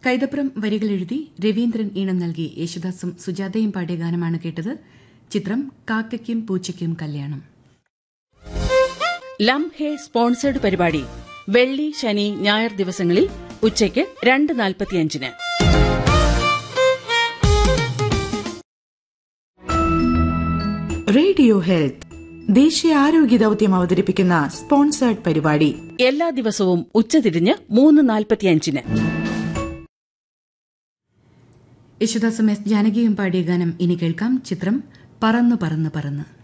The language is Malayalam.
കൈതപ്രം വരികൾ എഴുതി രവീന്ദ്രൻ ഈണം നൽകി യേശുദാസും സുജാതയും പാടിയ ഗാനമാണ് കേട്ടത് ചിത്രം കാക്കയ്ക്കും പൂച്ചയ്ക്കും കല്യാണം ലം ഹേ സ്പോൺസേഡ് പരിപാടി വെള്ളി ശനി ഞായർ ദിവസങ്ങളിൽ ഉച്ചയ്ക്ക് രണ്ട് നാൽപ്പത്തിയഞ്ചിന് റേഡിയോ ഹെൽത്ത് ദേശീയ ആരോഗ്യ ദൌത്യം അവതരിപ്പിക്കുന്ന സ്പോൺസേർഡ് പരിപാടി എല്ലാ ദിവസവും ഉച്ചതിരിഞ്ഞ് മൂന്ന് നാൽപ്പത്തിയഞ്ചിന് യേശുദാസും എസ് ജാനകിയും പാടിയ ഗാനം ഇനി കേൾക്കാം ചിത്രം പറന്നു പറന്ന് പറന്ന്